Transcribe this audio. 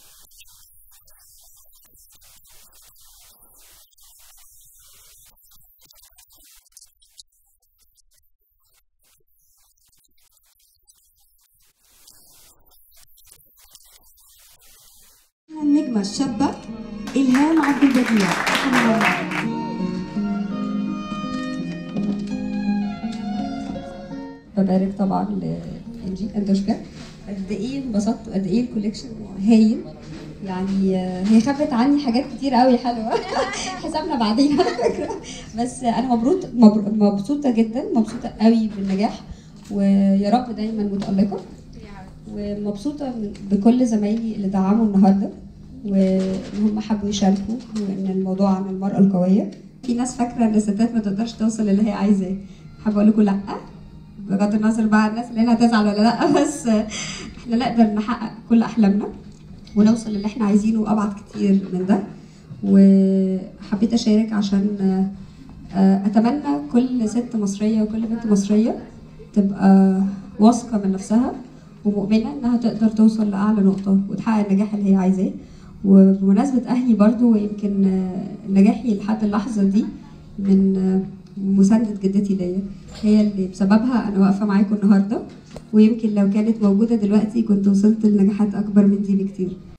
النجمة الشابة إلهام عبد البديع ببارك طبعا لانجي اندوشكا قد ايه انبسطت وقد ايه الكوليكشن هايل يعني آه، هي خبت عني حاجات كتير قوي حلوه حسابنا بعدين على فكره بس انا مبروط مبر- مبسوطه جدا مبسوطه قوي بالنجاح ويا رب دايما متالقه ومبسوطه من- بكل زمايلي اللي دعموا النهارده وان هم حبوا يشاركوا وان الموضوع عن المراه القويه في ناس فاكره ان الستات ما تقدرش توصل للي هي عايزاه حابه اقول لكم لا بغض النظر بقى عن الناس اللي هنا هتزعل ولا لا بس احنا نقدر نحقق كل احلامنا ونوصل للي احنا عايزينه وابعد كتير من ده وحبيت اشارك عشان آه، اتمنى كل ست مصريه وكل بنت مصريه تبقى واثقه من نفسها ومؤمنه انها تقدر توصل لاعلى نقطه وتحقق النجاح اللي هي عايزاه وبمناسبه اهلي برضو يمكن آه، نجاحي لحد اللحظه دي من آه، مساندة جدتي ليا هي اللي بسببها انا واقفه معاكم النهارده ويمكن لو كانت موجوده دلوقتي كنت وصلت لنجاحات اكبر من دي بكتير